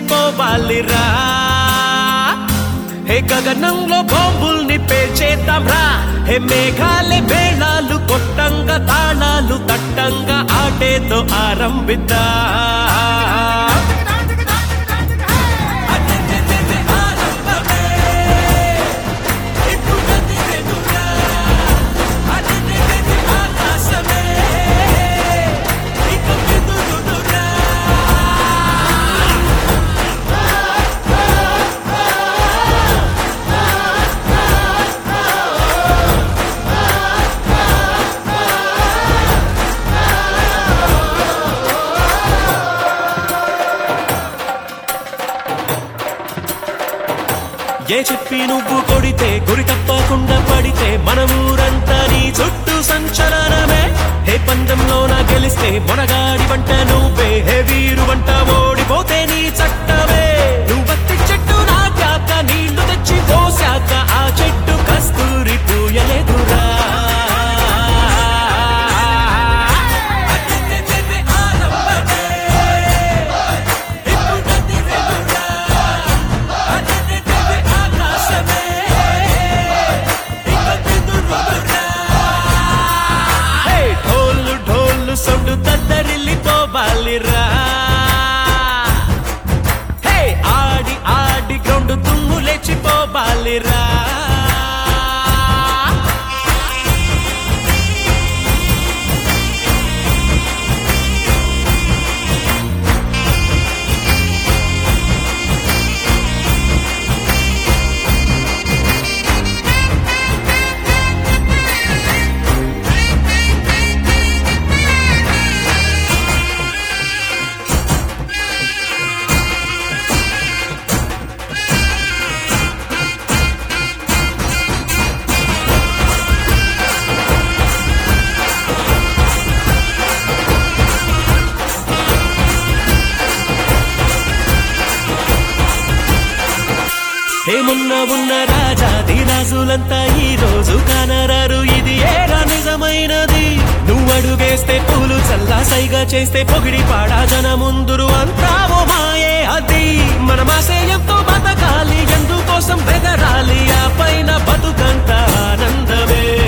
తద్దరిల్లిపోవాలిరా హే గగనంలో బాంబుల్ని పేల్చేద్దాం రా హే మేఘాలే వేళాలు కొట్టంగా తాళాలు తట్టంగా ఆటేతో ఆరంభిద్దా ఏ చెప్పి నువ్వు కొడితే గురి తప్పకుండా పడితే మన ఊరంతా నీ చుట్టూ సంచలనమే హే పందెంలో నా గెలిస్తే మొనగాడి వంట నువ్వే హే వీరు వంట ఓడిపోతే నీ చట్టమే నువ్వత్తి చెట్టు నాటాక నీళ్లు తెచ్చి పోసాక ఆ చెట్టు కస్తూరి పూయలేదురా హే ఢోలు ఢోలు సొండు తద్దరిల్లిపోవాలిరా హే ఆడి ఆడి గ్రౌండ్ దుమ్ము లేచిపోవాలిరా హేమున్న ఉన్న రాజా ధీరాజులంతా ఈ రోజు కానరారు ఇది ఏరా నిజమైనది నువ్వు అడుగేస్తే పూలు చల్లా సైగా చేస్తే పొగిడి పాడా జన ముందురు అంతావో మాయే అది మన మాసేయంతో బతకాలి ఎందుకోసం బెదరాలి ఆ పైన బతుకంత ఆనందమే